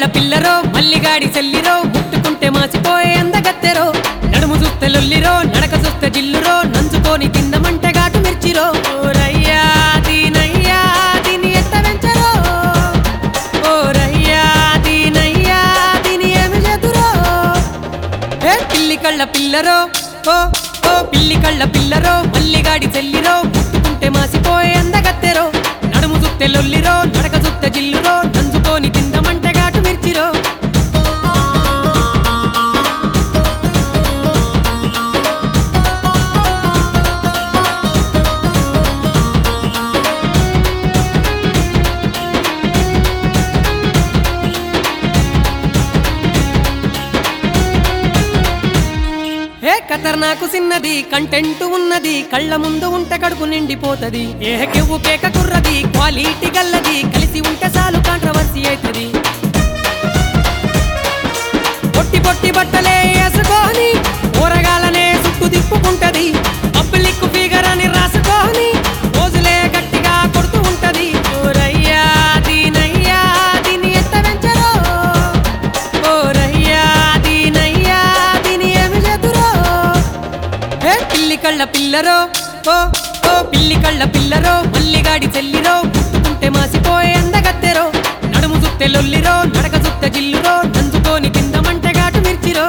పిల్లరో మల్లిగాడి చెల్లిరో ముట్టుకుంటే మాసిపోయే అందగత్తెరో నడుము చూస్తే లొల్లిరో నడక చూస్తే జిల్లురో నంచుకొని తిందమంటే ఘాటు మిర్చిరో ఓరయ్యా దీనయ్యా దీని ఎట్ట వెంచరో ఓరయ్యా దీనయ్యా దీని ఏమి చేతురో ఏ పిల్లి కళ్ళ పిల్లరో ఓ ఓ పిల్లి కళ్ళ పిల్లరో మల్లిగాడి చెల్లిరో ముట్టుకుంటే మాసిపోయే అందగత్తెరో నడుము చూస్తే లొల్లిరో నడక చూస్తే జిల్లురో నంచుకొని తిందమంటే ఘాటు మిర్చిరో ఏ ఖతర్నాకు సిన్నది కంటెంట్ ఉన్నది కళ్ళ ముందు ఉంటే కడుపు నిండిపోతది ఏ కెవ్వు కేక కుర్రది క్వాలిటీ గల్లది కలిసి ఉంటే చాలు కాంట్రవర్సీ అవుతుంది పొట్టి పొట్టి బట్టలే వేసుకొని ఊరగాలనే చుట్టూ తిప్పుకుంటది పబ్లిక్ ఫిగర్ అని రాసుకొని రోజులే గట్టిగా కొడుతూ ఉంటది ఓరయ్యా దీనయ్యా దీని ఎట్ట వెంచరో ఓరయ్యా దీనయ్యా దీని ఏమి చేతురో ఏ పిల్లి కళ్ళ పిల్లరో ఓ ఓ పిల్లి కళ్ళ పిల్లరో మల్లిగాడి చెల్లిరో పుట్టుకుంటే మాసిపోయే అందగత్తెరో నడుము జుత్తె లొల్లిరో నడక జుత్తె జిల్లురో నంచుకొని తిందమంటే ఘాటు మిర్చిరో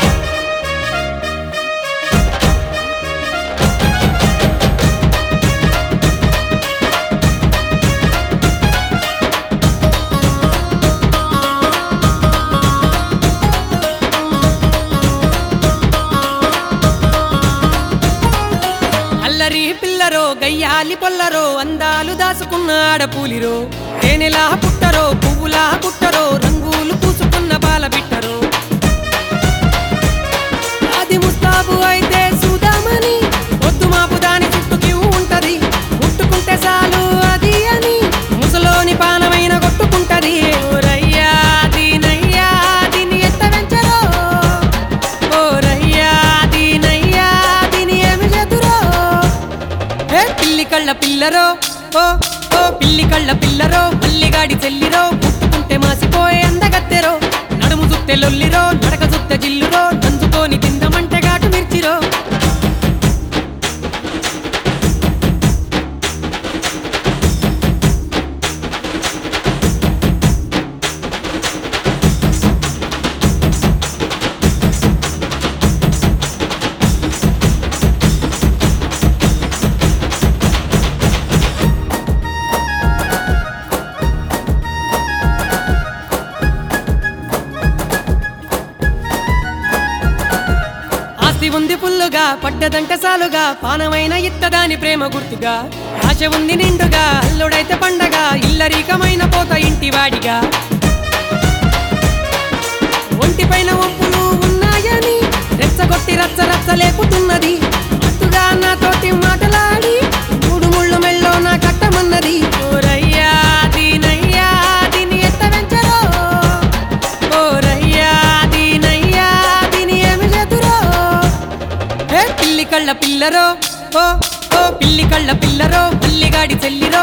అల్లరి పిల్లరో గయ్యాలి పొల్లరో అందాలు దాసుకున్న ఆడపూలిరో తేనెలా పుట్టరో పువ్వులా పుట్టరో రంగులు పూసుకున్న బాల బిట్టరో అది ముస్తాబు అయితే చూద్దామని పొద్దు మాపు దాని చుట్టూ క్యూ ఉంటది ముట్టుకుంటే చాలు అది అని ముసలోని పానమైన కొట్టుకుంటది ఓరయ్యా దీనయ్యా దీని ఎట్ట వెంచరో ఓరయ్యా దీనయ్యా దీని ఏమి చేతురో ఏ పిల్లి కళ్ళ పిల్లరో ఓ ఓ పిల్లి కళ్ళ పిల్లరో మల్లిగాడి చెల్లిరో పుట్టుకుంటే మాసిపోయే అందగత్తెరో నడుము జుత్తె లొల్లిరో నడక జుత్తె జిల్లురో నంచుకొని తిందమంటే ఘాటు మిర్చిరో ఆస్తి ఉంది పుల్లుగా పడ్డదంటే సాలుగా పానమైన ఇత్తదాని ప్రేమ గుర్తుగా ఆశ ఉంది నిండుగా అల్లుడైతే పండగ ఇల్లరీకమైన పోత ఇంటివాడిగా ఒంటిపైన వంపులు ఉన్నాయని రెచ్చగొట్టి రచ్చ రచ్చ లేపుతున్నది మత్తుగా నాతోటి మాటలాడి మూడు ముళ్ళు మెల్లో నా కట్టమన్నది ఓరయ్యా దీనయ్యా దీని ఎట్ట వెంచరో ఓరయ్యా దీనయ్యా దీని ఏమి చేతురో ఏ పిల్లి కళ్ళ పిల్లరో ఓ ఓ పిల్లి కళ్ళ పిల్లరో మల్లిగాడి చెల్లిరో